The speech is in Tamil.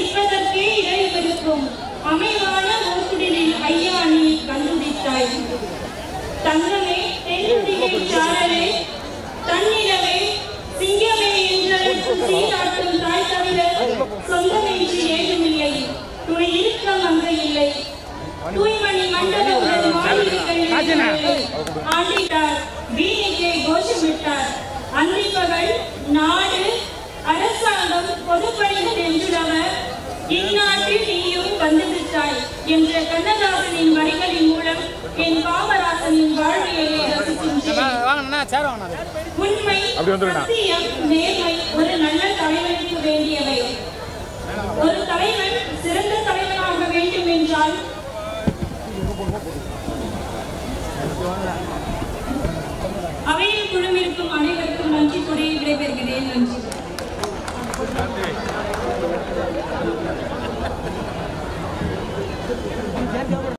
நிற்பதற்கே இடைவெளிக்கும் அமைவான ஓர்குடிலில் ஐயா நீ கண்டுபிடித்தாய் தங்கமே தென்குடிகை சாரலே தன்னிலவே சிங்கமே என்றழைத்து சீராட்டும் தாய் தவிர சொந்தமென்று ஏதுமில்லை துணை இருக்க அங்கு இல்லை தூய்மணி மண்டபங்கள் மாளிகைகள் ஆண்டிட்டார் வீணிக்கை கோஷமிட்டார் அன்றிப்பகல் நாடு அரசாங்கம் பொதுப்பணிகள் என்றுள்ளவர் இந்நாட்டில் நீயும் வந்துவிட்டாய் என்ற கண்ணதாசனின் வரிகளின் மூலம் என் காமராசனின் வாழ்வியலை ரசிக்கின்றேன் வாங்கண்ணா சேர வாங்கண்ணா உண்மை அப்படி வந்துருண்ணா. சத்தியம் நேர்மை ஒரு நல்ல தலைவனுக்கு வேண்டியவை ஒரு தலைவன் சிறந்த தலைவனாக வேண்டும் என்றால் அவையில் குழுமிருக்கும் அனைவருக்கும் நன்றி கூறி விடைபெறுகிறேன் நன்றி